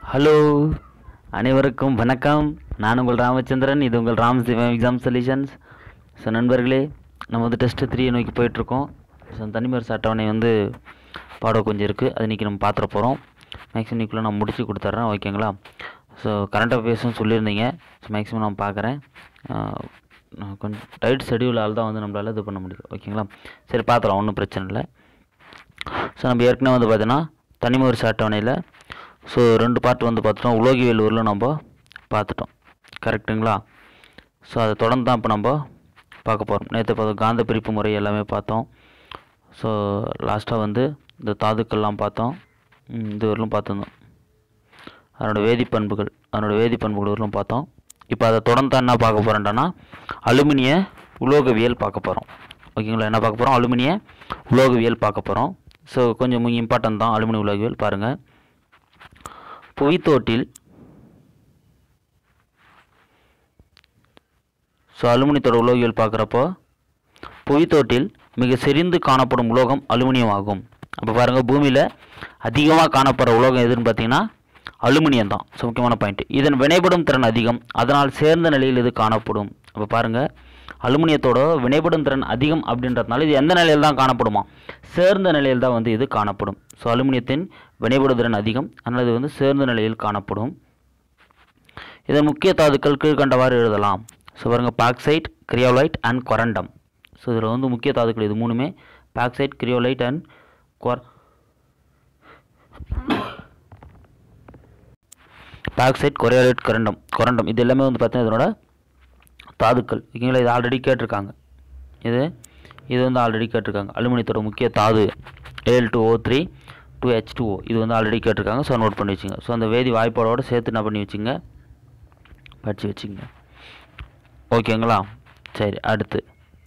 Hello அனைவருக்கும் வணக்கம் நான் உங்கள் ராமச்சந்திரன் இது உங்கள் Ram Sivam exam solutions so நண்பர்களே நம்ம வந்து டெஸ்ட்டு த்ரீயை நோக்கி போயிட்டுருக்கோம் ஸோ தனிமர் அட்டவணை வந்து பாடம் கொஞ்சம் இருக்குது அது இன்றைக்கி நம்ம பார்த்துட போகிறோம் மேக்ஸிமம் இன்னைக்குள்ளே நான் முடிச்சு கொடுத்துட்றேன் ஓகேங்களா ஸோ கரண்ட் அஃபேர்ஸும் சொல்லியிருந்தீங்க ஸோ மேக்ஸிமம் நான் பார்க்குறேன் நான் கொஞ்சம் டைட் ஷெடியூலால் தான் வந்து நம்மளால் இது பண்ண முடியும் ஓகேங்களா சரி பார்த்துலாம் ஒன்றும் பிரச்சனை இல்லை ஸோ நம்ம ஏற்கனவே வந்து பார்த்தீங்கன்னா தனிமொரு அட்டவணையில் ஸோ ரெண்டு பார்ட் வந்து பார்த்துட்டோம் உலோகியல் ஊரில் நம்ம பார்த்துட்டோம் கரெக்டுங்களா ஸோ அதை தொடர்ந்து தான் இப்போ நம்ம பார்க்க போகிறோம் நேற்று பார்த்தோம் காந்த பிரிப்பு முறை எல்லாமே பார்த்தோம் ஸோ லாஸ்ட்டாக வந்து இந்த தாதுக்கள்லாம் பார்த்தோம் ம், இது வரலும் பார்த்துருந்தோம் அதனோட வேதிப்பண்புகள் அதனோட வேதிப்பண்புகள் வரலும் பார்த்தோம் இப்போ அதை தொடர்ந்து தான் என்ன பார்க்க போகிறேன்டானா அலுமினிய உலோகவியல் பார்க்க போகிறோம் ஓகேங்களா என்ன பார்க்க போகிறோம் அலுமினிய உலோகவியல் பார்க்க போகிறோம் ஸோ கொஞ்சம் இம்பார்ட்டன்ட் தான் அலுமினிய உலோகவியல் பாருங்கள் புவித்தோட்டில் ஸோ அலுமினியத்தோட உலோகியல் பார்க்குறப்போ புவித்தோட்டில் மிக செறிந்து காணப்படும் உலோகம் அலுமினியம் ஆகும் அப்போ பாருங்கள் பூமியில் அதிகமாக காணப்படுற உலோகம் எதுன்னு பார்த்தீங்கன்னா அலுமினியம் தான் ஸோ முக்கியமான பாயிண்ட் இதன் வினைபடும் திறன் அதிகம் அதனால் சேர்ந்த நிலையில் இது காணப்படும் அப்போ பாருங்கள் அலுமினியத்தோட வினைபடும் திறன் அதிகம் அப்படின்றதுனால இது எந்த நிலையில் தான் காணப்படுமா சேர்ந்த நிலையில் தான் வந்து இது காணப்படும் ஸோ அலுமினியத்தின் வினைபடும் திறன் அதிகம் அதனால் இது வந்து சேர்ந்த நிலையில் காணப்படும் இதன் முக்கிய தாதுக்கள் கீழ்கண்டவாறு எழுதலாம் ஸோ பாருங்க bauxite cryolite and corundum so இதில் வந்து முக்கிய தாதுக்கள் இது மூணுமே பாக்சைட் கிரியோலைட் அண்ட் கொர் பாக்சைட் கொரியோலைட் கொரண்டம் கொரண்டம் இது எல்லாமே வந்து பார்த்தீங்கன்னா இதனோட தாதுக்கள் ஓகேங்களா இது ஆல்ரெடி கேட்டிருக்காங்க இது இது வந்து ஆல்ரெடி கேட்டிருக்காங்க அலுமினியத்தோட முக்கிய தாது A L two O three two H two O இது வந்து ஆல்ரெடி கேட்டிருக்காங்க ஸோ நோட் பண்ணி வச்சுங்க ஸோ அந்த வேதி வாய்ப்பாடோட சேர்த்து என்ன பண்ணி வச்சுங்க படித்து வச்சுங்க ஓகேங்களா சரி அடுத்து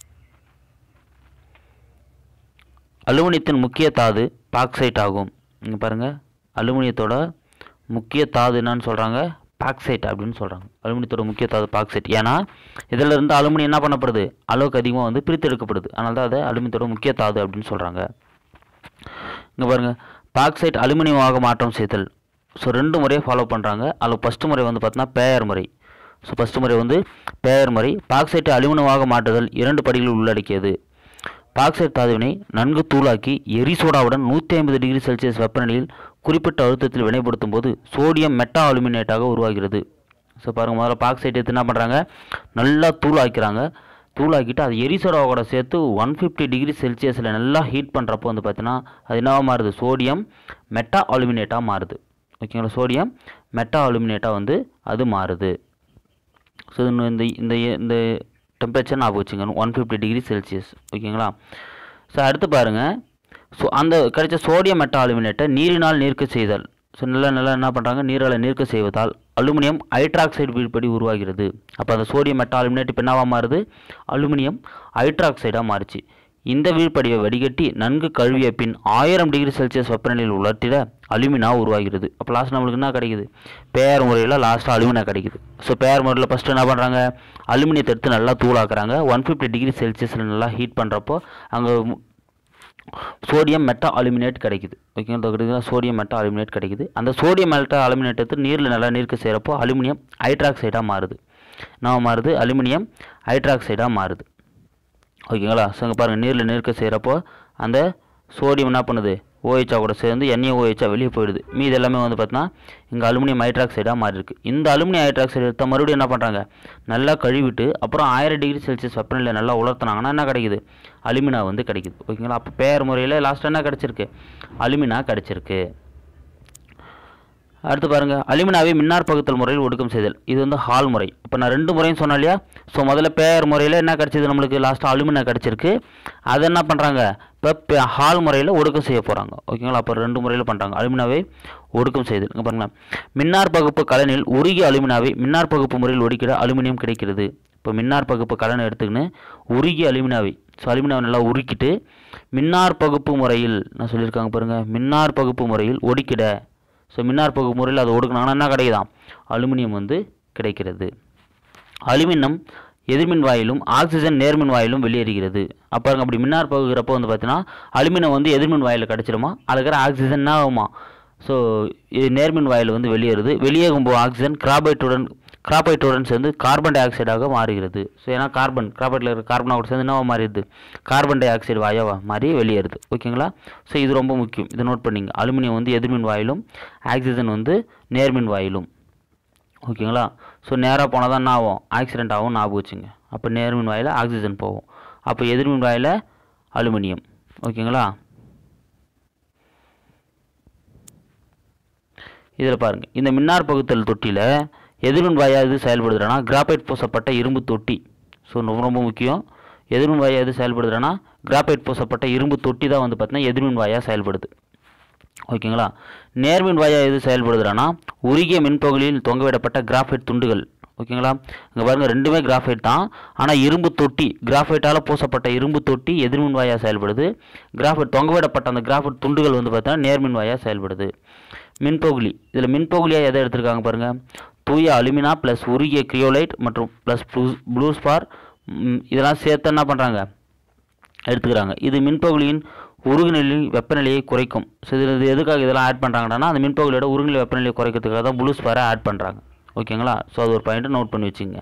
அலுமினியத்தின் முக்கிய தாது பாக்சைட் ஆகும் இங்கே பாருங்கள் அலுமினியத்தோட முக்கிய தாது என்னன்னு சொல்கிறாங்க பாக்சைட் அப்படின்னு சொல்கிறாங்க அலுமினியத்தோட முக்கிய தாது பாக்சைட் ஏன்னா இதில் இருந்து அலுமினியம் என்ன பண்ணப்படுது அளவுக்கு அதிகமாக வந்து பிரித்து எடுக்கப்படுது அதனால தான் அதை அலுமினியத்தோட முக்கிய தாது அப்படின்னு சொல்கிறாங்க இங்கே பாருங்கள் பாக்சைட் அலுமினியமாக மாற்றம் செய்தல் ஸோ ரெண்டு முறையை ஃபாலோ பண்ணுறாங்க அதில் ஃபஸ்ட்டு முறை வந்து பார்த்தீங்கன்னா பேயர் முறை ஸோ ஃபஸ்ட்டு முறை வந்து பேயர் முறை பாக்சைட்டை அலுமினியமாக மாற்றுதல் இரண்டு படிகளில் உள்ளடக்கியது பாக்சைட் தாதுவினை நன்கு தூளாக்கி எரிசோடாவுடன் நூற்றி ஐம்பது டிகிரி செல்சியஸ் வெப்பநிலையில் குறிப்பிட்ட அழுத்தத்தில் வினைப்படுத்தும் போது சோடியம் மெட்டா அலுமினேட்டாக உருவாகிறது ஸோ பாருங்கள் முதல்ல பாக்சைட் எடுத்து என்ன பண்ணுறாங்க நல்லா தூளாக்கிறாங்க தூளாக்கிட்டு அது எரிசோடாவோட சேர்த்து ஒன் ஃபிஃப்டி டிகிரி செல்சியஸில் நல்லா ஹீட் பண்ணுறப்போ வந்து பார்த்தீங்கன்னா அது என்னவா மாறுது சோடியம் மெட்டா அலுமினேட்டாக மாறுது ஓகேங்களா சோடியம் மெட்டா அலுமினேட்டாக வந்து அது மாறுது ஸோ இந்த இந்த இந்த இந்த டெம்பரேச்சர் ஞாபகம் வச்சுங்க ஒன் ஃபிஃப்டி டிகிரி செல்சியஸ் ஓகேங்களா ஸோ அடுத்து பாருங்கள் ஸோ அந்த கிடைச்ச சோடியம் மெட்டா அலுமினேட்டை நீரினால் நீர்க்க செய்தல் ஸோ நல்லா நல்லா என்ன பண்ணுறாங்க நீரால் நீர்க்க செய்வதால் அலுமினியம் ஹைட்ராக்சைடு வீழ்படி உருவாகிறது அப்போ அந்த சோடியம் மெட்டா அலுமினேட் இப்போ என்னவா மாறுது அலுமினியம் ஹைட்ராக்சைடாக மாறுச்சு இந்த வீழ்படியை வடிகட்டி நன்கு கழுவிய பின் ஆயிரம் டிகிரி செல்சியஸ் வெப்பநிலையில் உலர்த்திட அலுமினா உருவாகிறது அப்போ லாஸ்ட் நம்மளுக்கு என்ன கிடைக்குது பேர் முறையில் லாஸ்ட்டாக அலுமினா கிடைக்குது ஸோ பேர் முறையில் ஃபஸ்ட்டு என்ன பண்ணுறாங்க அலுமினியத்தை எடுத்து நல்லா தூளாக்குறாங்க ஒன் ஃபிஃப்டி டிகிரி செல்சியஸில் நல்லா ஹீட் பண்ணுறப்போ அங்கே சோடியம் மெட்டா அலுமினேட் கிடைக்குது ஓகேங்களா கிடைக்குது சோடியம் மெட்டா அலுமினேட் கிடைக்குது அந்த சோடியம் மெட்டா அலுமினேட் எடுத்து நீரில் நல்லா நீர்க்க செய்கிறப்போ அலுமினியம் ஹைட்ராக்சைடாக மாறுது என்ன மாறுது அலுமினியம் ஹைட்ராக்சைடாக மாறுது ஓகேங்களா ஸோ இங்கே பாருங்கள் நீரில் நீர்க்க செய்கிறப்போ அந்த சோடியம் என்ன பண்ணுது ஓஹெச்சா கூட சேர்ந்து எண்ணெய் ஓஹெச்சா வெளியே போயிடுது மீது எல்லாமே வந்து பார்த்தீங்கன்னா இங்கே அலுமினியம் ஹைட்ராக்சைடாக மாறி இருக்கு இந்த அலுமினியம் ஹைட்ராக்சைடு எடுத்த மறுபடியும் என்ன பண்ணுறாங்க நல்லா கழுவிட்டு அப்புறம் ஆயிரம் டிகிரி செல்சியஸ் வெப்பநிலையில் நல்லா உலர்த்தினாங்கன்னா என்ன கிடைக்குது அலுமினா வந்து கிடைக்குது ஓகேங்களா அப்போ பேர் முறையில் லாஸ்ட்டாக என்ன கிடச்சிருக்கு அலுமினா கிடச்சிருக்கு அடுத்து பாருங்க அலுமினாவை மின்னார் பகுத்தல் முறையில் ஒடுக்கம் செய்தல் இது வந்து ஹால் முறை இப்போ நான் ரெண்டு முறையும் சொன்னேன் இல்லையா ஸோ முதல்ல பேர் முறையில் என்ன கிடச்சிது நம்மளுக்கு லாஸ்ட்டாக அலுமினா கிடச்சிருக்கு அதை என்ன பண்ணுறாங்க இப்போ ஹால் முறையில் ஒடுக்கம் செய்ய போகிறாங்க ஓகேங்களா அப்போ ரெண்டு முறையில் பண்ணுறாங்க அலுமினாவை ஒடுக்கம் செய்தல் இங்கே பாருங்களேன் மின்னார் பகுப்பு கலனில் உருகிய அலுமினாவை மின்னார் பகுப்பு முறையில் ஒடுக்கிட அலுமினியம் கிடைக்கிறது இப்போ மின்னார் பகுப்பு கலனை எடுத்துக்கின்னு உருகிய அலுமினாவை ஸோ அலுமினாவை நல்லா உருக்கிட்டு மின்னார் பகுப்பு முறையில் நான் சொல்லியிருக்காங்க பாருங்கள் மின்னார் பகுப்பு முறையில் ஒடுக்கிட ஸோ மின்னார் பகுப்பு முறையில் அதை ஒடுக்குனாங்கன்னா என்ன கிடைக்குதாம் அலுமினியம் வந்து கிடைக்கிறது அலுமினியம் எதிர்மின் வாயிலும் ஆக்சிஜன் நேர்மின் வாயிலும் வெளியேறுகிறது அப்போ பாருங்க அப்படி மின்னார் பகுகிறப்போ வந்து பார்த்தீங்கன்னா அலுமினியம் வந்து எதிர்மின் வாயில் கிடச்சிருமா அதுக்கிற ஆக்சிஜன் என்ன ஆகுமா ஸோ இது நேர்மின் வாயில் வந்து வெளியேறுது வெளியேறும் போது ஆக்சிஜன் கிராபைட்டுடன் கிராபைட்டுடன் சேர்ந்து கார்பன் டை ஆக்சைடாக மாறுகிறது ஸோ ஏன்னா கார்பன் கிராபைட்டில் இருக்கிற கார்பனோட சேர்ந்து என்னவா மாறிடுது கார்பன் டை ஆக்சைடு வாயாவா மாறி வெளியேறுது ஓகேங்களா ஸோ இது ரொம்ப முக்கியம் இதை நோட் பண்ணிங்க அலுமினியம் வந்து எதிர்மின் வாயிலும் ஆக்சிஜன் வந்து நேர்மின் வாயிலும் ஓகேங்களா ஸோ நேராக போனால் தான் என்ன ஆகும் ஆக்சிடென்ட் ஆகும் ஞாபகம் வச்சுங்க அப்போ நேர்மின் வாயில் ஆக்சிஜன் போகும் அப்போ எதிர்மின் வாயில் அலுமினியம் ஓகேங்களா இதில் பாருங்கள் இந்த மின்னார் பகுத்தல் தொட்டியில் எதிர்மின் வாயா எது செயல்படுதுன்னா கிராபைட் பூசப்பட்ட இரும்பு தொட்டி ஸோ ரொம்ப ரொம்ப முக்கியம் எதிர்மின் வாயா எது செயல்படுதுன்னா கிராபைட் பூசப்பட்ட இரும்பு தொட்டி தான் வந்து பார்த்தீங்கன்னா எதிர்மின் வாயா செயல்படுது ஓகேங்களா நேர்மின் வாயா எது செயல்படுதுன்னா உருகிய மின்பகுதியில் தொங்கவிடப்பட்ட கிராஃபைட் துண்டுகள் ஓகேங்களா இங்கே பாருங்க ரெண்டுமே கிராஃபைட் தான் ஆனால் இரும்பு தொட்டி கிராஃபைட்டால் பூசப்பட்ட இரும்பு தொட்டி எதிர்மின் வாயா செயல்படுது கிராஃபைட் தொங்கவிடப்பட்ட அந்த கிராஃபைட் துண்டுகள் வந்து பார்த்தீங்கன்னா நேர்மின் வாயா செயல்படுது மின்பகுளி இதில் மின்பகுளியாக எதை எடுத்திருக்காங்க பாருங்கள் தூய அலுமினா ப்ளஸ் உருகிய கிரியோலைட் மற்றும் ப்ளஸ் ப்ளூ ஸ்பார் இதெல்லாம் சேர்த்து என்ன பண்ணுறாங்க எடுத்துக்கிறாங்க இது மின்பகுளியின் உருகுநிலையின் வெப்பநிலையை குறைக்கும் ஸோ இதில் இது எதுக்காக இதெல்லாம் ஆட் பண்ணுறாங்கன்னா அந்த மின்பகுளியோட உருகுநிலை வெப்பநிலையை குறைக்கிறதுக்காக தான் ப்ளூ ஸ்பாரை ஆட் பண்ணுறாங்க ஓகேங்களா ஸோ அது ஒரு பாயிண்ட்டை நோட் பண்ணி வச்சுங்க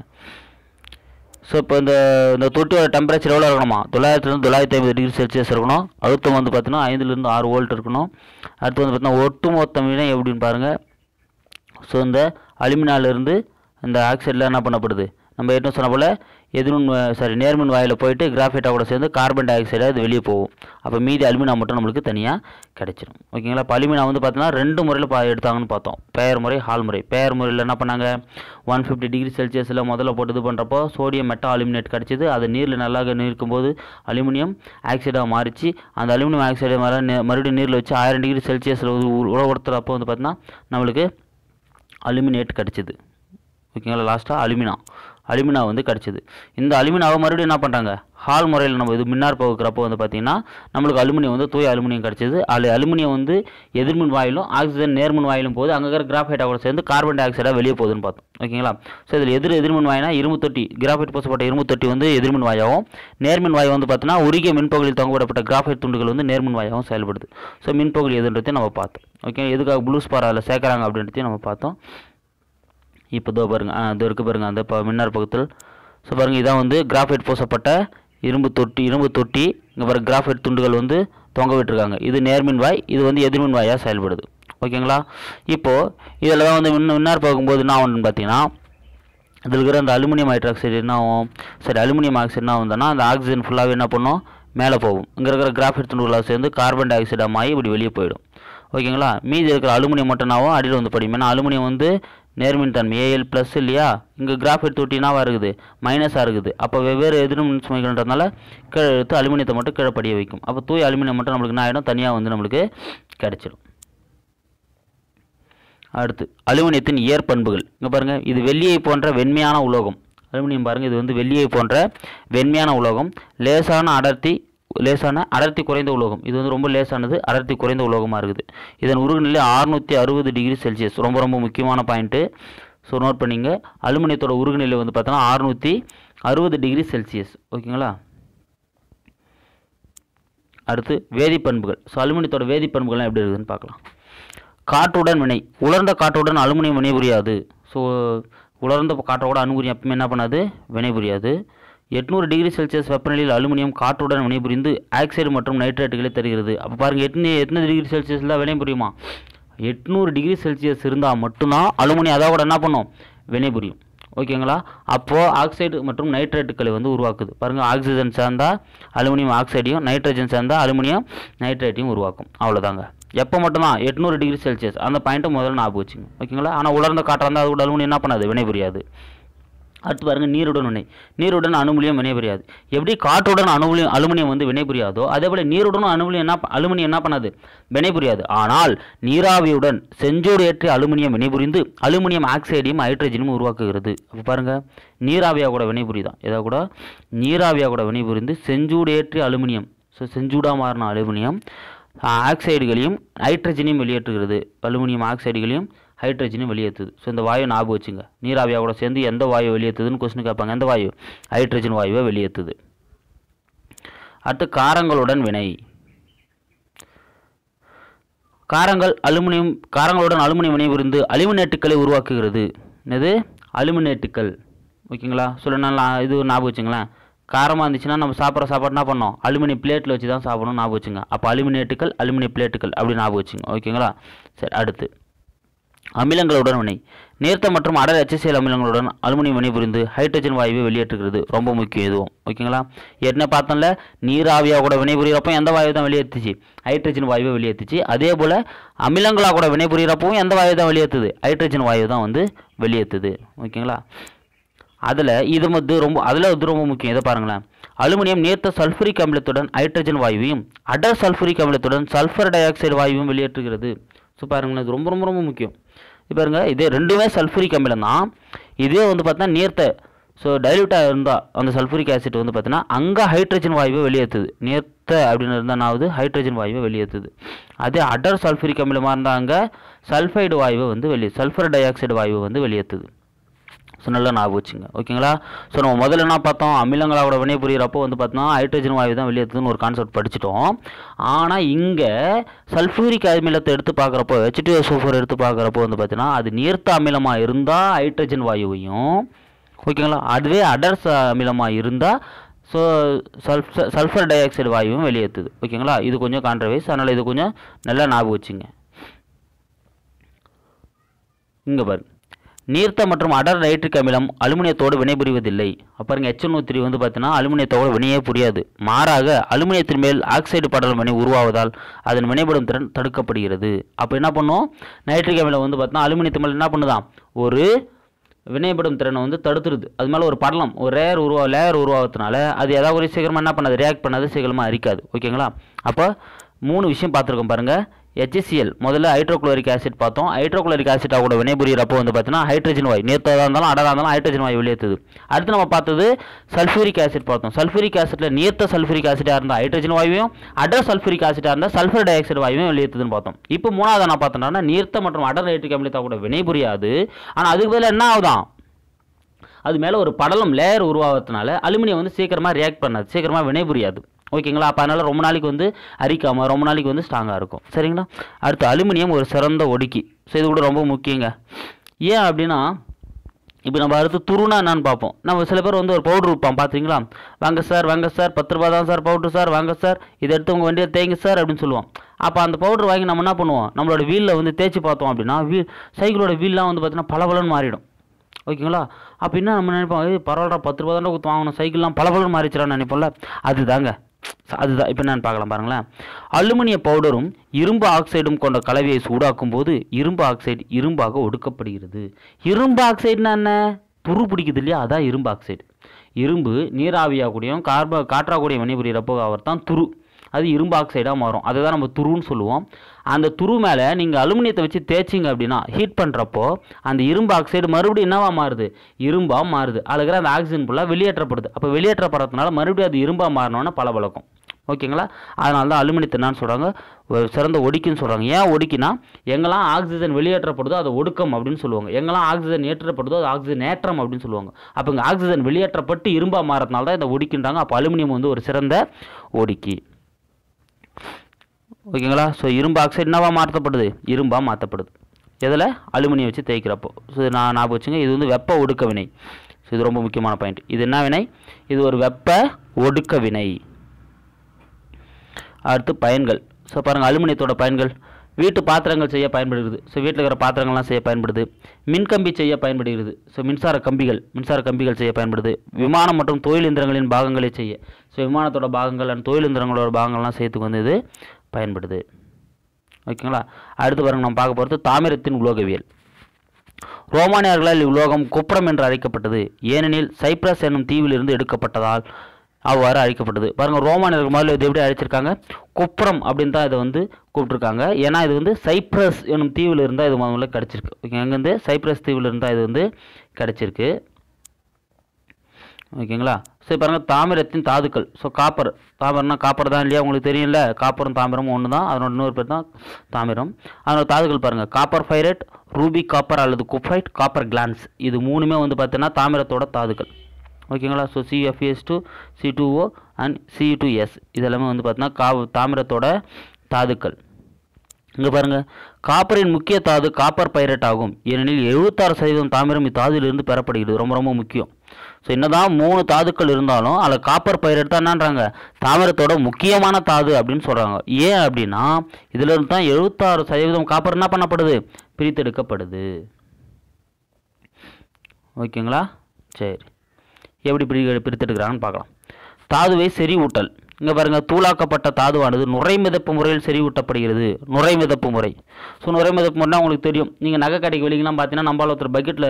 ஸோ இப்போ இந்த இந்த தொட்டியோட டெம்பரேச்சர் எவ்வளோ இருக்கணுமா தொள்ளாயிரத்துலேருந்து தொள்ளாயிரத்தி ஐம்பது டிகிரி செல்சியஸ் இருக்கணும் அழுத்தம் வந்து பார்த்தீங்கன்னா ஐந்துலேருந்து ஆறு வோல்ட் இருக்கணும் அடுத்து வந்து பார்த்தீங்கன்னா ஒட்டுமொத்த வினை எப்படின்னு பாருங்கள் ஸோ இந்த அலுமினாலேருந்து இந்த ஆக்சைடில் என்ன பண்ணப்படுது நம்ம ஏற்கனவே சொன்ன போல் எதிர்மின் சாரி நேர்மின் வாயில் போயிட்டு கிராஃபைட்டா கூட சேர்ந்து கார்பன் டை ஆக்சைடு அது வெளியே போகும் அப்போ மீதி அலுமினா மட்டும் நம்மளுக்கு தனியாக கிடைச்சிடும் ஓகேங்களா இப்போ அலுமினா வந்து பார்த்தீங்கன்னா ரெண்டு முறையில் பா எடுத்தாங்கன்னு பார்த்தோம் பெயர் முறை ஹால் முறை பெயர் முறையில் என்ன பண்ணாங்க ஒன் ஃபிஃப்டி டிகிரி செல்சியஸில் முதல்ல போட்டு இது பண்ணுறப்போ சோடியம் மெட்டா அலுமினேட் கிடச்சிது அது நீரில் நல்லா இருக்கும்போது அலுமினியம் ஆக்சைடாக மாறிச்சு அந்த அலுமினியம் ஆக்சைடு மேலே மறுபடியும் நீரில் வச்சு ஆயிரம் டிகிரி செல்சியஸில் உழவுறுத்துறப்போ வந்து பார்த்தீங்கன்னா நம்மளுக்கு அலுமினேட் கிடச்சிது ஓகேங்களா லாஸ்ட்டாக அலுமினா அலுமினா வந்து கிடச்சிது இந்த அலுமினாவை மறுபடியும் என்ன பண்ணுறாங்க ஹால் முறையில் நம்ம இது மின்னார் பகுக்கிறப்போ வந்து பார்த்திங்கன்னா நம்மளுக்கு அலுமினியம் வந்து தூய அலுமினியம் கிடச்சிது அது அலுமினியம் வந்து எதிர்மின் வாயிலும் ஆக்சிஜன் நேர்மின் வாயிலும் போது அங்கே இருக்கிற கிராஃபைட்டா கூட சேர்ந்து கார்பன் டை ஆக்சைடாக வெளியே போகுதுன்னு பார்த்தோம் ஓகேங்களா ஸோ இதில் எதிர் எதிர்மின் வாயினா இரும்பு தொட்டி கிராஃபைட் பூசப்பட்ட இரும்பு தொட்டி வந்து எதிர்மின் வாயாகவும் நேர்மின் வாயு வந்து பார்த்தீங்கன்னா உருகிய மின்பகுதியில் தொங்கவிடப்பட்ட கிராஃபைட் துண்டுகள் வந்து நேர்மின் வாயாகவும் செயல்படுது ஸோ மின்பகுதி எதுன்றதையும் நம்ம பார்த்தோம் ஓகே எதுக்காக ப்ளூ ஸ்பார் அதில் சேர்க்குறாங்க அப்படின்றதையும் நம்ம பார்த்தோம் இப்போ இதோ பாருங்கள் ஆ இதோ இருக்குது பாருங்கள் அந்த இப்போ மின்னார் பக்கத்தில் ஸோ பாருங்கள் இதான் வந்து கிராஃபைட் பூசப்பட்ட இரும்பு தொட்டி இரும்பு தொட்டி இங்கே பாருங்க கிராஃபைட் துண்டுகள் வந்து தொங்க விட்டுருக்காங்க இது நேர்மின் வாய் இது வந்து எதிர்மின் வாயாக செயல்படுது ஓகேங்களா இப்போது இதில் தான் வந்து மின்ன மின்னார் பார்க்கும்போது என்ன ஆகும்னு பார்த்தீங்கன்னா இதில் இருக்கிற அந்த அலுமினியம் ஹைட்ராக்சைடு என்ன ஆகும் சரி அலுமினியம் ஆக்சைடு என்ன ஆகுதுன்னா அந்த ஆக்சிஜன் ஃபுல்லாகவே என்ன பண்ணும் மேலே போகும் இங்கே இருக்கிற கிராஃபைட் துண்டுகளாக சேர்ந்து கார்பன் டை ஆக்சைடாக மாறி இப்படி வெளியே போயிடும் ஓகேங்களா மீதி இருக்கிற அலுமினியம் மட்டும் என்னாவும் அடியில் வந்து படியும் ஏன்னா அலுமினியம் வந்து நேர்மின் தன்மை ஏஎல் ப்ளஸ் இல்லையா இங்கே கிராஃபைட் தொட்டினாவாக இருக்குது மைனஸாக இருக்குது அப்போ வெவ்வேறு எதிர்மின் சுமைகள்ன்றதுனால கீழே எடுத்து அலுமினியத்தை மட்டும் கீழே படிய வைக்கும் அப்போ தூய அலுமினியம் மட்டும் நம்மளுக்கு என்ன ஆகிடும் தனியாக வந்து நம்மளுக்கு கிடைச்சிடும் அடுத்து அலுமினியத்தின் இயற்பண்புகள் இங்கே பாருங்கள் இது வெள்ளியை போன்ற வெண்மையான உலோகம் அலுமினியம் பாருங்கள் இது வந்து வெள்ளியை போன்ற வெண்மையான உலோகம் லேசான அடர்த்தி லேசான அடர்த்தி குறைந்த உலோகம் இது வந்து ரொம்ப லேசானது அடர்த்தி குறைந்த உலோகமாக இருக்குது இதன் உருகுநிலை அறுநூற்றி அறுபது டிகிரி செல்சியஸ் ரொம்ப ரொம்ப முக்கியமான பாயிண்ட்டு ஸோ நோட் பண்ணிங்க அலுமினியத்தோட உருகுநிலை வந்து பார்த்தோன்னா அறுநூற்றி அறுபது டிகிரி செல்சியஸ் ஓகேங்களா அடுத்து வேதிப்பண்புகள் ஸோ அலுமினியத்தோட வேதிப்பண்புகள்லாம் எப்படி இருக்குதுன்னு பார்க்கலாம் காற்றுடன் வினை உலர்ந்த காற்றுடன் அலுமினியம் வினைபுரியாது ஸோ உலர்ந்த காற்றோட அணுகுறியம் எப்பவுமே என்ன பண்ணாது வினைபுரியாது எட்நூறு டிகிரி செல்சியஸ் வெப்பநிலையில் அலுமினியம் காற்றுடன் வினைபுரிந்து ஆக்சைடு மற்றும் நைட்ரேட்டுகளை தருகிறது அப்போ பாருங்கள் எத்தனை எத்தனை டிகிரி செல்சியஸில் வினைபுரியுமா எட்நூறு டிகிரி செல்சியஸ் இருந்தால் மட்டும்தான் அலுமினியம் அதை கூட என்ன பண்ணும் வினைபுரியும் ஓகேங்களா அப்போது ஆக்சைடு மற்றும் நைட்ரேட்டுகளை வந்து உருவாக்குது பாருங்கள் ஆக்சிஜன் சேர்ந்தால் அலுமினியம் ஆக்சைடையும் நைட்ரஜன் சேர்ந்தால் அலுமினியம் நைட்ரேட்டையும் உருவாக்கும் அவ்வளோதாங்க எப்போ மட்டும்தான் எட்நூறு டிகிரி செல்சியஸ் அந்த பாயிண்ட்டை முதல்ல ஞாபகம் வச்சுங்க ஓகேங்களா ஆனால் உலர்ந்த காற்றாக இருந்தால் அது கூட அலுமினியம் என்ன பண்ணாது வினைபுரியாது அடுத்து பாருங்கள் நீருடன் வினை நீருடன் அணுமுலியம் வினைபுரியாது எப்படி காற்றுடன் அணுமுலியம் அலுமினியம் வந்து வினைபுரியாதோ அதே போல் நீருடன் அணுமுலியம் என்ன ப- அலுமினியம் என்ன பண்ணாது வினைபுரியாது ஆனால் நீராவியுடன் செஞ்சோடு ஏற்றிய அலுமினியம் வினைபுரிந்து அலுமினியம் ஆக்சைடையும் ஹைட்ரஜனும் உருவாக்குகிறது அப்போ பாருங்கள் நீராவியாக கூட வினைபுரிதான் ஏதாவது கூட நீராவியாக கூட வினைபுரிந்து செஞ்சூடு ஏற்றிய அலுமினியம் ஸோ செஞ்சூடாக மாறின அலுமினியம் ஆஹ், ஆக்சைடுகளையும் ஹைட்ரஜனையும் வெளியேற்றுகிறது அலுமினியம் ஆக்சைடுகளையும் ஹைட்ரஜனையும் வெளியேற்றுது ஸோ இந்த வாயு ஞாபகம் வச்சுங்க நீராவியாக கூட சேர்ந்து எந்த வாயு வெளியேற்றுதுன்னு கொஸ்டின் கேட்பாங்க எந்த வாயு ஹைட்ரஜன் வாயுவை வெளியேற்றுது அடுத்து காரங்களுடன் வினை காரங்கள் அலுமினியம் காரங்களுடன் அலுமினியம் வினைபுரிந்து அலுமினேட்டுகளை உருவாக்குகிறது என்னது அலுமினேட்டுகள் ஓகேங்களா சொல்ல நல்லா இது ஞாபகம் வச்சுங்களேன் காரமாக இருந்துச்சுன்னா நம்ம சாப்பிட்ற சாப்பாடு என்ன பண்ணோம் அலுமினியம் பிளேட்டில் வச்சு தான் சாப்பிடணும் ஞாபகம் வச்சுங்க அப்போ அலுமினேட்டுகள் அலுமினியம் பிளேட்டுகள் அப்படி ஞாபகம் வச்சுங்க ஓகேங்களா சரி அடுத்து அமிலங்களுடன் வினை நேர்த்த மற்றும் அடர் HCl அமிலங்களுடன் அலுமினியம் வினை புரிந்து ஹைட்ரஜன் வாயுவை வெளியேற்றுகிறது ரொம்ப முக்கியம் இதுவும் ஓகேங்களா ஏற்கனவே பார்த்தோம்ல நீராவியாக கூட வினை புரிகிறப்போ எந்த வாயு தான் வெளியேற்றுச்சு ஹைட்ரஜன் வாயுவை வெளியேற்றுச்சு அதே போல் அமிலங்களாக கூட வினை புரிகிறப்பவும் எந்த வாயு தான் வெளியேற்றுது ஹைட்ரஜன் வாயு தான் வந்து வெளியேற்றுது ஓகேங்களா அதில் இது வந்து ரொம்ப அதில் வந்து ரொம்ப முக்கியம் இதை பாருங்களேன் அலுமினியம் நேர்த்த சல்ஃபூரிக் அமிலத்துடன் ஹைட்ரஜன் வாயுவையும் அடர் சல்ஃபூரிக் அமிலத்துடன் சல்ஃபர் டை ஆக்சைடு வாயுவையும் வெளியேற்றுகிறது ஸோ பாருங்களேன் இது ரொம்ப ரொம்ப ரொம்ப முக்கியம் இப்போ பாருங்க இதே ரெண்டுமே சல்ஃபூரிக் அமிலம் தான் இதே வந்து பார்த்தீங்கன்னா நேர்த்த ஸோ டைல்யூட்டாக இருந்தால் அந்த சல்ஃபூரிக் ஆசிட் வந்து பார்த்தீங்கன்னா அங்கே ஹைட்ரஜன் வாயுவை வெளியேற்றுது நேர்த்த அப்படின்னு இருந்தால் நான் வந்து ஹைட்ரஜன் வாயுவை வெளியேற்றுது அதே அடர் சல்ஃபூரிக் அமிலமாக இருந்தால் அங்கே சல்ஃபைடு வாயுவை வந்து வெளியே சல்ஃபர் டை ஆக்சைடு வாயுவை வந்து வெளியேற்றுது ஸோ நல்லா ஞாபகம் வச்சுங்க ஓகேங்களா ஸோ நம்ம முதல்ல என்ன பார்த்தோம் அமிலங்களோட வினை புரியிறப்போ வந்து பார்த்தோம்னா ஹைட்ரஜன் வாயு தான் வெளியேற்றுதுன்னு ஒரு கான்செப்ட் படிச்சிட்டோம் ஆனால் இங்கே சல்ஃபூரிக் அமிலத்தை எடுத்து பார்க்குறப்போ ஹெச் சல்ஃபர் எடுத்து பார்க்குறப்போ வந்து பார்த்தீங்கன்னா அது நீர்த்த அமிலமாக இருந்தால் ஹைட்ரஜன் வாயுவையும் ஓகேங்களா அதுவே அடர் ச அமிலமாக இருந்தால் ஸோ சல்ஃப் சல்ஃபர் டை ஆக்சைடு வாயுவும் வெளியேற்றுது ஓகேங்களா இது கொஞ்சம் கான்ட்ரவைஸ் அதனால் இது கொஞ்சம் நல்லா ஞாபகம் வச்சுங்க இங்கே பாரு நீர்த்த மற்றும் அடர் நைட்ரிக் அமிலம் அலுமினியத்தோடு வினைபுரிவதில்லை அப்புறம் எச்என் த்ரீ வந்து பார்த்தீங்கன்னா அலுமினியத்தோடு வினையே புரியாது மாறாக அலுமினியத்தின் மேல் ஆக்சைடு படலம் வினை உருவாவதால் அதன் வினைப்படும் திறன் தடுக்கப்படுகிறது அப்போ என்ன பண்ணும் நைட்ரிக் அமிலம் வந்து பார்த்தீங்கன்னா அலுமினியத்து மேல் என்ன பண்ணுதான் ஒரு வினைப்படும் திறனை வந்து தடுத்துருது அது மேலே ஒரு படலம் ஒரு ரேர் உருவா லேயர் உருவாகிறதுனால அது ஏதாவது ஒரு சீக்கிரமாக என்ன பண்ணாது ரியாக்ட் பண்ணாது சீக்கிரமாக அரிக்காது ஓகேங்களா அப்போ மூணு விஷயம் பார்த்துருக்கோம் பாருங்கள் HCl முதல்ல ஹைட்ரோகுளோரிக் ஆசிட் பார்த்தோம் ஹைட்ரோகுளோரிக் ஆசிட் கூட வினைபுரியறப்போ வந்து பார்த்தீங்கன்னா ஹைட்ரஜன் வாயு நேர்த்ததாக இருந்தாலும் அடராக இருந்தாலும் ஹைட்ரஜன் வாயு வெளியேற்றுது அடுத்து நம்ம பார்த்தது சல்ஃபூரிக் ஆசிட் பார்த்தோம் சல்ஃபூரிக் ஆசிட்ல நீர்த்த சல்ஃபூரிக் ஆசிட்டாக இருந்தால் ஹைட்ரஜன் வாயுவையும் அடர் சல்ஃபூரிக் ஆசிட்டாக இருந்தால் சல்ஃபர் டை ஆக்சைடு வாயுவையும் வெளியேற்றுதுன்னு பார்த்தோம் இப்போ மூணாவது என்ன பார்த்தோம்னா நீர்த்த மற்றும் அடர் நைட்ரிக் அமிலத்தா கூட வினைபுரியாது ஆனால் அதுக்கு பதிலா என்ன ஆகுதான் அது மேலே ஒரு படலம் லேயர் உருவாகிறதுனால அலுமினியம் வந்து சீக்கிரமாக ரியாக்ட் பண்ணாது சீக்கிரமாக வினைபுரியாது ஓகேங்களா அப்போ அதனால் ரொம்ப நாளைக்கு வந்து அரிக்காமல் ரொம்ப நாளைக்கு வந்து ஸ்ட்ராங்காக இருக்கும் சரிங்களா அடுத்து அலுமினியம் ஒரு சிறந்த ஒடுக்கி ஸோ இது கூட ரொம்ப முக்கியங்க ஏன் அப்படின்னா இப்போ நம்ம அடுத்து துருனா என்னன்னு பார்ப்போம் நம்ம சில பேர் வந்து ஒரு பவுடர் விற்பான் பார்த்தீங்களா வாங்க சார் வாங்க சார் பத்து ரூபா தான் சார் பவுட்ரு சார் வாங்க சார் இதை எடுத்து உங்கள் வண்டியை தேய்ங்க சார் அப்படின்னு சொல்லுவோம் அப்போ அந்த பவுடர் வாங்கி நம்ம என்ன பண்ணுவோம் நம்மளோட வீலில் வந்து தேய்ச்சி பார்த்தோம் அப்படின்னா வீல் சைக்கிளோட வீல்லாம் வந்து பார்த்தீங்கன்னா பளபளன்னு மாறிடும் ஓகேங்களா அப்போ என்ன நம்ம நினைப்போம் ஏய் பரவாயில்ல பத்து ரூபா தானே கொடுத்து வாங்கணும் சைக்கிள்லாம் பளபளன்னு மாறிச்சிடான்னு நினைப்போம்ல அதுதாங்க அதுதான் இப்போ என்னன்னு பார்க்கலாம் பாருங்களேன் அலுமினிய பவுடரும் இரும்பு ஆக்சைடும் கொண்ட கலவையை சூடாக்கும் போது இரும்பு ஆக்சைடு இரும்பாக ஒடுக்கப்படுகிறது இரும்பு ஆக்சைடுனா என்ன துரு பிடிக்குது இல்லையா அதான் இரும்பு ஆக்சைடு இரும்பு நீராவியாகக்கூடியும் கார்ப காற்றாக்கூடிய வினைபுரியறப்போ அவர் தான் துரு அது இரும்பு ஆக்சைடாக மாறும் அதை தான் நம்ம துருன்னு சொல்லுவோம் அந்த துரு மேலே நீங்கள் அலுமினியத்தை வச்சு தேய்ச்சிங்க அப்படின்னா ஹீட் பண்ணுறப்போ அந்த இரும்பு ஆக்சைடு மறுபடியும் என்னவா மாறுது இரும்பாக மாறுது அதுக்கிற அந்த ஆக்சிஜன் ஃபுல்லாக வெளியேற்றப்படுது அப்போ வெளியேற்றப்படுறதுனால மறுபடியும் அது இரும்பாக மாறினோன்னு பல பழக்கம் ஓகேங்களா அதனால தான் அலுமினியத்தை என்னன்னு சொல்கிறாங்க ஒரு சிறந்த ஒடுக்கின்னு சொல்கிறாங்க ஏன் ஒடுக்கினா எங்கெல்லாம் ஆக்சிஜன் வெளியேற்றப்படுதோ அதை ஒடுக்கம் அப்படின்னு சொல்லுவாங்க எங்கெல்லாம் ஆக்சிஜன் ஏற்றப்படுதோ அது ஆக்சிஜன் ஏற்றம் அப்படின்னு சொல்லுவாங்க அப்போ இங்கே ஆக்சிஜன் வெளியேற்றப்பட்டு இரும்பாக மாறதுனால தான் இதை ஒடுக்கின்றாங்க அப்போ அலுமினியம் வந்து ஒரு சிறந்த ஒடுக்கி ஓகேங்களா ஸோ இரும்பு ஆக்சைடு என்னவா மாற்றப்படுது இரும்பாக மாற்றப்படுது எதில் அலுமினியம் வச்சு தேய்க்கிறப்போ ஸோ நான் ஞாபகம் வச்சுங்க இது வந்து வெப்ப ஒடுக்க வினை ஸோ இது ரொம்ப முக்கியமான பாயிண்ட் இது என்ன வினை இது ஒரு வெப்ப ஒடுக்க வினை அடுத்து பயன்கள் ஸோ பாருங்கள் அலுமினியத்தோட பயன்கள் வீட்டு பாத்திரங்கள் செய்ய பயன்படுகிறது ஸோ வீட்டில் இருக்கிற பாத்திரங்கள்லாம் செய்ய பயன்படுது மின்கம்பி செய்ய பயன்படுகிறது ஸோ மின்சார கம்பிகள் மின்சார கம்பிகள் செய்ய பயன்படுது விமானம் மற்றும் தொழில் இயந்திரங்களின் பாகங்களை செய்ய ஸோ விமானத்தோட பாகங்கள் அண்ட் தொழில் இயந்திரங்களோட பாகங்கள்லாம் செய்யறதுக்கு வந்து இது பயன்படுது ஓகேங்களா அடுத்து பாருங்க நம்ம பார்க்க போகிறது தாமிரத்தின் உலோகவியல் ரோமானியர்களால் இவ்வுலோகம் குப்ரம் என்று அழைக்கப்பட்டது ஏனெனில் சைப்ரஸ் என்னும் தீவிலிருந்து எடுக்கப்பட்டதால் அவ்வாறு அழைக்கப்பட்டது பாருங்க ரோமானியர்கள் முதல்ல இது எப்படி அழைச்சிருக்காங்க குப்ரம் அப்படின்னு தான் இதை வந்து கூப்பிட்டுருக்காங்க ஏன்னா இது வந்து சைப்ரஸ் என்னும் தீவில் இருந்தால் இது முதல்ல கிடச்சிருக்கு ஓகே அங்கேருந்து சைப்ரஸ் தீவில் இருந்தால் இது வந்து கிடச்சிருக்கு ஓகேங்களா சரி பாருங்கள் தாமிரத்தின் தாதுக்கள் ஸோ காப்பர் தாமிரம்னா காப்பர் தான் இல்லையா உங்களுக்கு தெரியும்ல காப்பரும் தாமிரமும் ஒன்று தான் அதனோட இன்னொரு பேர் தான் தாமிரம் அதனோட தாதுக்கள் பாருங்கள் காப்பர் ஃபைரேட் ரூபி காப்பர் அல்லது குஃபைட் காப்பர் கிளான்ஸ் இது மூணுமே வந்து பார்த்தீங்கன்னா தாமிரத்தோட தாதுக்கள் ஓகேங்களா so CFS two C two O and C two S இதெல்லாமே வந்து பார்த்தீங்கன்னா கா தாமிரத்தோட தாதுக்கள் இங்கே பாருங்கள் காப்பரின் முக்கிய தாது காப்பர் பைரட் ஆகும் ஏனெனில் எழுபத்தாறு சதவீதம் தாமிரம் இத்தாதுவிலிருந்து பெறப்படுகிறது ரொம்ப ரொம்ப முக்கியம் ஸோ என்னதான் மூணு தாதுக்கள் இருந்தாலும் அதில் காப்பர் பைரட் தான் என்னன்றாங்க தாமிரத்தோட முக்கியமான தாது அப்படின்னு சொல்கிறாங்க ஏன் அப்படின்னா இதில் இருந்து தான் எழுபத்தாறு சதவீதம் காப்பர் என்ன பண்ணப்படுது பிரித்தெடுக்கப்படுது ஓகேங்களா சரி எப்படி பிரி பிரித்தெடுக்கிறாங்கன்னு பார்க்கலாம் தாதுவை செறிவூட்டல் இங்கே பாருங்கள் தூளாக்கப்பட்ட தாதுவானது நுரை மிதப்பு முறையில் செறிவூட்டப்படுகிறது நுரை மிதப்பு முறை ஸோ நுரை மிதப்பு முறைனா உங்களுக்கு தெரியும் நீங்கள் நகை கடைக்கு வெளிங்கலாம் பார்த்தீங்கன்னா நம்மளால் ஒருத்தர் பக்கெட்டில்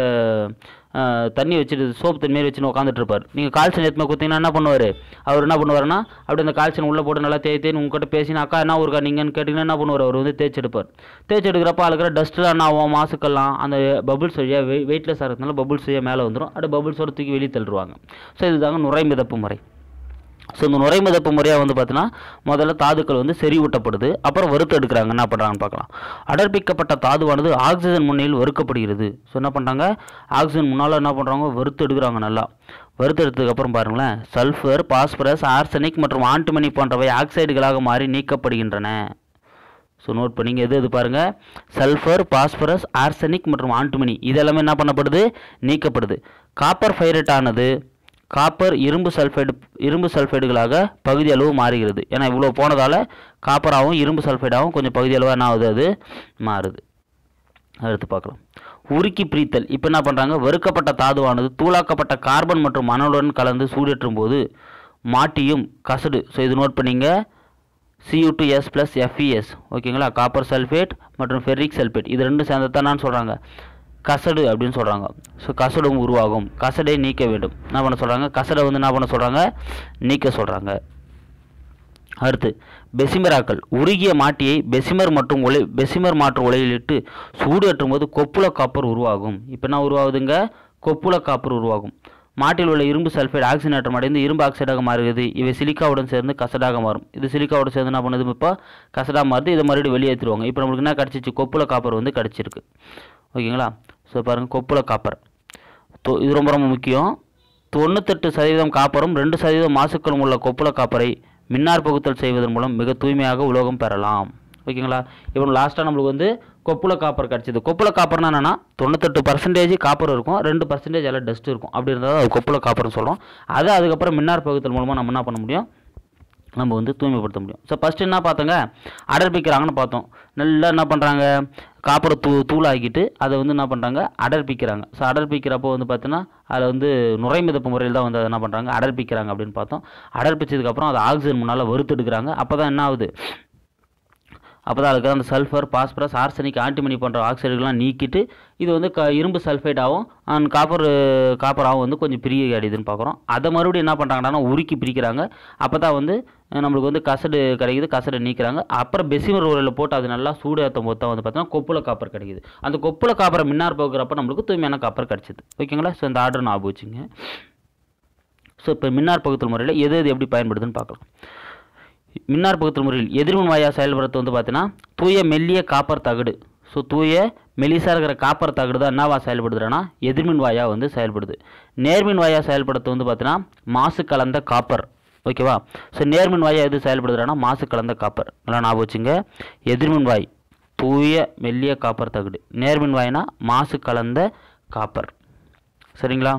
தண்ணி வச்சுட்டு சோப்பு தண்ணி மாரி வச்சுன்னு உட்காந்துட்டு இருப்பார் நீங்கள் கால்சன் எடுத்து கொடுத்தீங்கன்னா என்ன பண்ணுவார் அவர் என்ன பண்ணுவாருன்னா அப்படி அந்த கால்சன் உள்ளே போட்டு நல்லா தேய் தேய்னு உங்ககிட்ட பேசினா அக்கா என்ன ஊருக்கா நீங்கன்னு கேட்டிங்கன்னா என்ன பண்ணுவார் அவர் வந்து தேய்ச்சி எடுப்பார் தேய்ச்சி எடுக்கிறப்ப அதுக்கிற டஸ்ட்லாம் என்ன ஆகும் மாசுக்கெல்லாம் அந்த பபுள்ஸ் வழியாக வெ வெயிட்லெஸ் ஆகிறதுனால பபுள்ஸ் வழியாக மேலே வந்துடும் அப்படியே பபுள்ஸோட தூக்கி வெளியே தள்ளுவாங்க ஸோ இதுதாங்க நுரை மிதப்பு முறை ஸோ இந்த நுரை மிதப்பு முறையாக வந்து பார்த்தீங்கன்னா முதல்ல தாதுக்கள் வந்து செறிவூட்டப்படுது அப்புறம் வறுத்து எடுக்கிறாங்க என்ன பண்ணுறாங்கன்னு பார்க்கலாம் அடர்ப்பிக்கப்பட்ட தாதுவானது ஆக்சிஜன் முன்னில் வறுக்கப்படுகிறது ஸோ என்ன பண்ணுறாங்க ஆக்சிஜன் முன்னால் என்ன பண்ணுறாங்க வறுத்து எடுக்கிறாங்க நல்லா வறுத்து எடுத்ததுக்கப்புறம் பாருங்களேன் சல்ஃபர் பாஸ்பரஸ் ஆர்சனிக் மற்றும் ஆன்டிமனி போன்றவை ஆக்சைடுகளாக மாறி நீக்கப்படுகின்றன ஸோ நோட் பண்ணிங்க எது எது பாருங்கள் சல்ஃபர் பாஸ்பரஸ் ஆர்சனிக் மற்றும் ஆன்டிமனி இதெல்லாமே என்ன பண்ணப்படுது நீக்கப்படுது காப்பர் ஃபைரட் ஆனது காப்பர் இரும்பு சல்ஃபைடு இரும்பு சல்ஃபைடுகளாக பகுதி அளவு மாறுகிறது ஏன்னா இவ்வளோ போனதால் காப்பராகவும் இரும்பு சல்ஃபைடாகவும் கொஞ்சம் பகுதி அளவாக என்ன ஆகுது அது மாறுது அடுத்து பார்க்கலாம் உருக்கி பிரித்தல் இப்போ என்ன பண்ணுறாங்க வறுக்கப்பட்ட தாதுவானது தூளாக்கப்பட்ட கார்பன் மற்றும் மணலுடன் கலந்து சூடேற்றும் போது மாட்டியும் கசடு ஸோ இது நோட் பண்ணிங்க CU two S plus FES ஓகேங்களா காப்பர் சல்ஃபேட் மற்றும் ஃபெர்ரிக் சல்ஃபேட் இது ரெண்டும் சேர்ந்து தான் சொல்கிறாங்க கசடு அப்படின்னு சொல்கிறாங்க ஸோ கசடும் உருவாகும் கசடை நீக்க வேண்டும் என்ன பண்ண சொல்கிறாங்க கசடை வந்து என்ன பண்ண சொல்கிறாங்க நீக்க சொல்கிறாங்க அடுத்து பெசிமராக்கள் உருகிய மாட்டியை பெசிமர் மற்றும் உலை பெசிமர் மாற்று உலையிலிட்டு சூடு ஏற்றும் போது கொப்புள காப்பர் உருவாகும் இப்போ என்ன உருவாகுதுங்க கொப்புள காப்பர் உருவாகும் மாட்டில் உள்ள இரும்பு சல்ஃபைடு ஆக்சிஜனேற்றம் அடைந்து இரும்பு ஆக்சைடாக மாறுகிறது இவை சிலிக்காவுடன் சேர்ந்து கசடாக மாறும் இது சிலிக்காவோட சேர்ந்து என்ன பண்ணுது இப்போ கசடாக மாறுது இதை மறுபடியும் வெளியேற்றிடுவாங்க இப்போ நம்மளுக்கு என்ன கிடச்சிச்சு கொப்புள காப்பர் வந்து கிடச்சிருக்கு ஓகேங்களா ஸோ பாருங்கள் கொப்புள காப்பர் தொ இது ரொம்ப ரொம்ப முக்கியம் தொண்ணூத்தெட்டு சதவீதம் காப்பரும் ரெண்டு சதவீதம் மாசுக்களும் உள்ள கொப்புள காப்பரை மின்னார் பகுத்தல் செய்வதன் மூலம் மிக தூய்மையாக உலோகம் பெறலாம் ஓகேங்களா இப்போ லாஸ்ட்டாக நம்மளுக்கு வந்து கொப்புள காப்பர் கிடச்சிது கொப்புள காப்பர்னா என்னென்னா தொண்ணூத்தெட்டு பர்சன்டேஜ் காப்பர் இருக்கும் ரெண்டு பர்சன்டேஜ் எல்லாம் டஸ்ட் இருக்கும் அப்படி இருந்தால் அது கொப்புள காப்பர்னு சொல்கிறோம் அதை அதுக்கப்புறம் மின்னார் பகுத்தல் மூலமாக நம்ம என்ன பண்ண முடியும் நம்ம வந்து தூய்மைப்படுத்த முடியும் ஸோ ஃபஸ்ட்டு என்ன பார்த்தோங்க அடர்ப்பிக்கிறாங்கன்னு பார்த்தோம் நல்லா என்ன பண்ணுறாங்க காப்பரை தூ தூளாக்கிட்டு அதை வந்து என்ன பண்ணுறாங்க அடர்ப்பிக்கிறாங்க ஸோ அடர்ப்பிக்கிறப்போ வந்து பார்த்தீங்கன்னா அதில் வந்து நுரை மிதப்பு முறையில் தான் வந்து அதை என்ன பண்ணுறாங்க அடர்ப்பிக்கிறாங்க அப்படின்னு பார்த்தோம் அடர்ப்பிச்சதுக்கப்புறம் அதை ஆக்சிஜன் முன்னால் வறுத்தெடுக்கிறாங்க அப்போ தான் என்ன ஆகுது அப்போ தான் அதுக்கு அந்த சல்ஃபர் பாஸ்பரஸ் ஆர்சனிக் ஆன்டிமனி போன்ற ஆக்சைடுகள்லாம் நீக்கிட்டு இது வந்து க இரும்பு சல்ஃபைடாகவும் அண்ட் காப்பர் காப்பராகவும் வந்து கொஞ்சம் பிரிய அடையுதுன்னு பார்க்குறோம் அதை மறுபடியும் என்ன பண்ணுறாங்கன்னா உருக்கி பிரிக்கிறாங்க அப்போ தான் வந்து அஹ், நம்மளுக்கு வந்து கசடு கிடைக்குது கசடை நீக்கிறாங்க அப்புறம் பெசிமர் உரையில் போட்டு அது நல்லா சூடு ஏற்றும் போது தான் வந்து பார்த்தீங்கன்னா கொப்புள காப்பர் கிடைக்குது அந்த கொப்புள காப்பரை மின்னார் போக்குறப்ப நம்மளுக்கு தூய்மையான காப்பர் கிடச்சிது ஓகேங்களா ஸோ இந்த ஆர்டர் ஞாபகம் வச்சுங்க ஸோ இப்போ மின்னார் பகுத்தல் முறையில் எது எது எப்படி பயன்படுதுன்னு பார்க்கலாம் மின்னார் பகுத்தல் முறையில் எதிர்மின் வாயா செயல்படுறது வந்து பார்த்தீங்கன்னா தூய மெல்லிய காப்பர் தகடு ஸோ தூய மெலிசா இருக்கிற காப்பர் தகடு தான் என்னவா செயல்படுதுன்னா எதிர்மின் வாயா வந்து செயல்படுது நேர்மின் வாயா செயல்படுறது வந்து பார்த்தீங்கன்னா மாசு கலந்த காப்பர் ஓகேவா ஸோ நேர்மின் வாயா எது செயல்படுதுன்னா மாசு கலந்த காப்பர் நல்லா ஞாபகம் வச்சுங்க எதிர்மின் வாய் தூய மெல்லிய காப்பர் தகடு நேர்மின் வாய்னா மாசு கலந்த காப்பர் சரிங்களா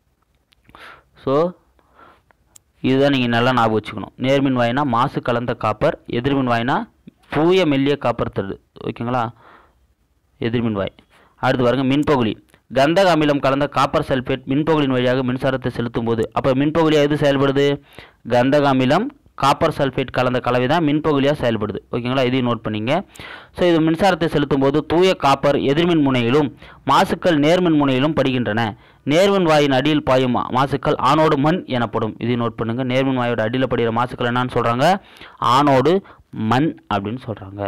ஸோ இதுதான் நீங்கள் நல்லா ஞாபகம் வச்சுக்கணும் நேர்மின் வாயினா மாசு கலந்த காப்பர் எதிர்மின் வாயினா தூய மெல்லிய காப்பர் தடு ஓகேங்களா எதிர்மின் வாய் அடுத்து பாருங்க மின்பகுளி கந்தக அமிலம் கலந்த காப்பர் சல்பேட் மின்பகுளியின் வழியாக மின்சாரத்தை செலுத்தும் போது அப்போ மின்பகுளியாக எது செயல்படுது கந்தக அமிலம் காப்பர் சல்ஃபேட் கலந்த கலவை தான் மின்பகுளியாக செயல்படுது ஓகேங்களா இதையும் நோட் பண்ணிங்க ஸோ இது மின்சாரத்தை செலுத்தும் போது தூய காப்பர் எதிர்மின் முனையிலும் மாசுக்கள் நேர்மின் முனையிலும் படுகின்றன நேர்மின் வாயின் அடியில் பாயும் மா- மாசுக்கள் ஆனோடு மண் எனப்படும் இதையும் நோட் பண்ணுங்க நேர்மின் வாயோட அடியில் படுகிற மாசுக்கள் என்னன்னு சொல்கிறாங்க ஆனோடு மண் அப்படின்னு சொல்கிறாங்க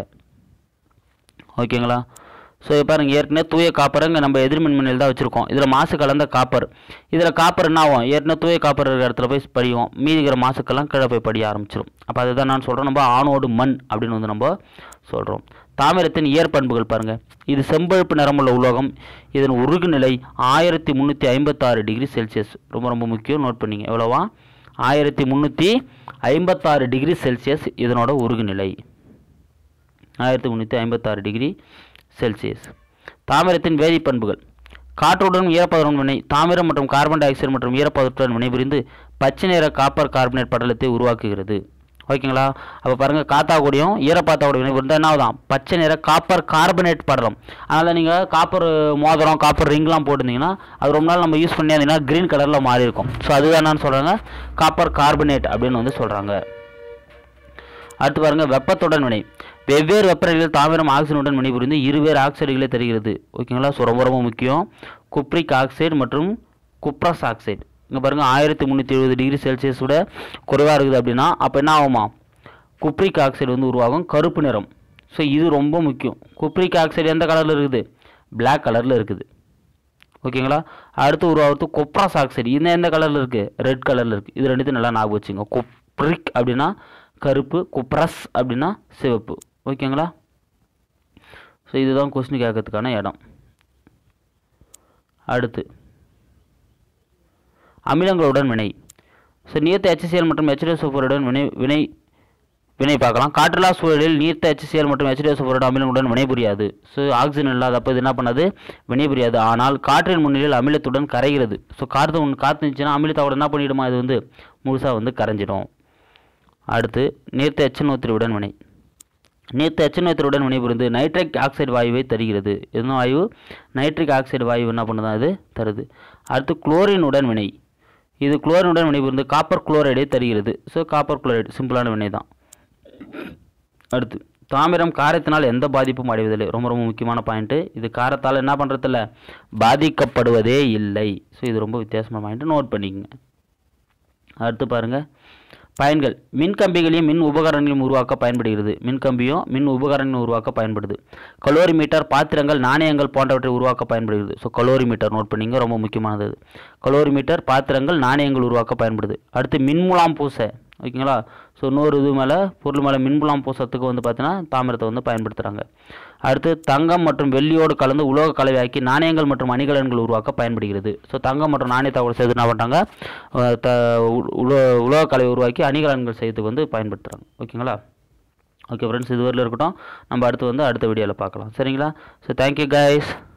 ஓகேங்களா ஸோ பாருங்க ஏற்கனவே தூய காப்பரை இங்கே நம்ம எதிர்மின் முனையில் தான் வச்சுருக்கோம் இதில் மாசு கலந்த காப்பர் இதில் காப்பர் என்ன ஆகும் ஏற்கனவே தூய காப்பர் இருக்கிற இடத்துல போய் படியும் மீதி இருக்கிற மாசுக்கெல்லாம் கீழே போய் படிய ஆரம்பிச்சிடும் அப்போ அதுதான் நான் சொல்கிறோம் நம்ம ஆணோடு மண் அப்படின்னு வந்து நம்ம சொல்கிறோம் தாமிரத்தின் இயற்பண்புகள் பாருங்கள் இது செம்பழுப்பு நிறமுள்ள உலோகம் இதன் உருகு நிலை ஆயிரத்தி முந்நூற்றி ஐம்பத்தாறு டிகிரி செல்சியஸ் ரொம்ப ரொம்ப முக்கியம் நோட் பண்ணிங்க எவ்வளோவா ஆயிரத்தி முந்நூற்றி ஐம்பத்தாறு டிகிரி செல்சியஸ் இதனோட உருகு நிலை ஆயிரத்தி முந்நூற்றி ஐம்பத்தாறு டிகிரி செல்சியஸ் தாமிரத்தின் வேதிப்பண்புகள் காற்றுடன் ஈரப்பதனுடன் வினை தாமிரம் மற்றும் கார்பன் டை ஆக்சைடு மற்றும் ஈரப்பதத்துடன் வினைபுரிந்து பச்சை நிற காப்பர் கார்பனேட் படலத்தை உருவாக்குகிறது ஓகேங்களா அப்போ பாருங்கள் காத்தாக்கூடியும் ஈரப்பாத்தாவோட வினை இருந்தால் என்ன ஆகுதான் பச்சை நிற காப்பர் கார்பனேட் படலம் அதனால் நீங்கள் காப்பர் மோதிரம் காப்பர் ரிங்லாம் போட்டிருந்தீங்கன்னா அது ரொம்ப நாள் நம்ம யூஸ் பண்ணி இருந்தீங்கன்னா க்ரீன் கலரில் மாறி இருக்கும் ஸோ அதுதான் என்னன்னு சொல்கிறாங்க காப்பர் கார்பனேட் அப்படின்னு வந்து சொல்கிறாங்க அடுத்து பாருங்க வெப்பத்துடன் வினை வெவ்வேறு வெப்பநிலையில் தாமிரம் ஆக்சிஜனுடன் வினைபுரிந்து இருவேறு ஆக்சைடுகளை தருகிறது ஓகேங்களா ஸோ ரொம்ப ரொம்ப முக்கியம் குப்ரிக் ஆக்சைடு மற்றும் குப்ரஸ் ஆக்சைடு இங்கே பாருங்கள் ஆயிரத்தி முந்நூற்றி எழுபது டிகிரி செல்சியஸ் விட குறைவாக இருக்குது அப்படின்னா அப்போ என்ன ஆகுமா குப்ரிக் ஆக்சைடு வந்து உருவாகும் கருப்பு நிறம் ஸோ இது ரொம்ப முக்கியம் குப்ரிக் ஆக்சைடு எந்த கலரில் இருக்குது பிளாக் கலரில் இருக்குது ஓகேங்களா அடுத்து உருவாகிறது கொப்ராஸ் ஆக்சைடு இது எந்த கலரில் இருக்குது ரெட் கலரில் இருக்குது இது ரெண்டுத்தையும் நல்லா ஞாபகம் வச்சுங்க கொப்ரிக் அப்படின்னா கருப்பு குப்ரஸ் அப்படின்னா சிவப்பு ஓகேங்களா ஸோ இதுதான் கொஸ்டின் கேட்கறதுக்கான இடம் அடுத்து அமிலங்களுடன் வினை ஸோ நீர்த்த HCl மற்றும் HCl வினை வினை வினை பார்க்கலாம் காற்றுலா சூழலில் நீர்த்த HCl மற்றும் HCl அமிலங்களுடன் வினைபுரியாது ஸோ ஆக்சிஜன் இல்லாதப்போ இது என்ன பண்ணாது வினைபுரியாது ஆனால் காற்றின் முன்னிலையில் அமிலத்துடன் கரைகிறது ஸோ காற்று ஒன்று காற்று இருந்துச்சுன்னா அமிலத்தோட என்ன பண்ணிடுமா இது வந்து முழுசாக வந்து கரைஞ்சிடும் அடுத்து நீர்த்த எச்சநூத்திரியுடன் வினை நீர்த்த எச்சநூத்திரியுடன் வினைபுரிந்து நைட்ரிக் ஆக்சைடு வாயுவை தருகிறது என்ன வாயு நைட்ரிக் ஆக்சைடு வாயு என்ன பண்ணுதான் இது தருது அடுத்து குளோரினுடன் வினை இது குளோரினுடன் வினைபுரிந்து காப்பர் குளோரைடை தருகிறது ஸோ காப்பர் குளோரைடு சிம்பிளான வினை தான் அடுத்து தாமிரம் காரத்தினால் எந்த பாதிப்பும் அடைவதில்லை ரொம்ப ரொம்ப முக்கியமான பாயிண்ட்டு இது காரத்தால் என்ன பண்ணுறதில்ல பாதிக்கப்படுவதே இல்லை ஸோ இது ரொம்ப வித்தியாசமான பாயிண்ட்டு நோட் பண்ணிக்கங்க அடுத்து பாருங்கள் பயன்கள் மின்கம்பிகளையும் மின் உபகரணங்களையும் உருவாக்க பயன்படுகிறது மின்கம்பியும் மின் உபகரணங்களும் உருவாக்க பயன்படுது கலோரிமீட்டர் பாத்திரங்கள் நாணயங்கள் போன்றவற்றை உருவாக்க பயன்படுகிறது ஸோ கலோரிமீட்டர் நோட் பண்ணிங்க ரொம்ப முக்கியமானது அது. கலோரிமீட்டர் பாத்திரங்கள் நாணயங்கள் உருவாக்க பயன்படுது அடுத்து மின்முலாம் பூச ஓகேங்களா ஸோ இன்னொரு இது மேலே பொருள் மேலே மின்புலம் பூசத்துக்கு வந்து பார்த்தீங்கன்னா தாமிரத்தை வந்து பயன்படுத்துகிறாங்க அடுத்து தங்கம் மற்றும் வெள்ளியோடு கலந்து உலோக கலவையாக்கி நாணயங்கள் மற்றும் அணிகலன்கள் உருவாக்க பயன்படுகிறது ஸோ தங்கம் மற்றும் நாணயத்தோடு சேர்த்து என்ன பண்ணுறாங்க அஹ் த உ- உலோ உலோக கலவை உருவாக்கி அணிகலன்கள் செய்யறதுக்கு வந்து பயன்படுத்துகிறாங்க ஓகேங்களா ஓகே ஃப்ரெண்ட்ஸ் இதுவரையில் இருக்கட்டும் நம்ம அடுத்து வந்து அடுத்த வீடியோவில் பார்க்கலாம் சரிங்களா ஸோ தேங்க்யூ கைஸ்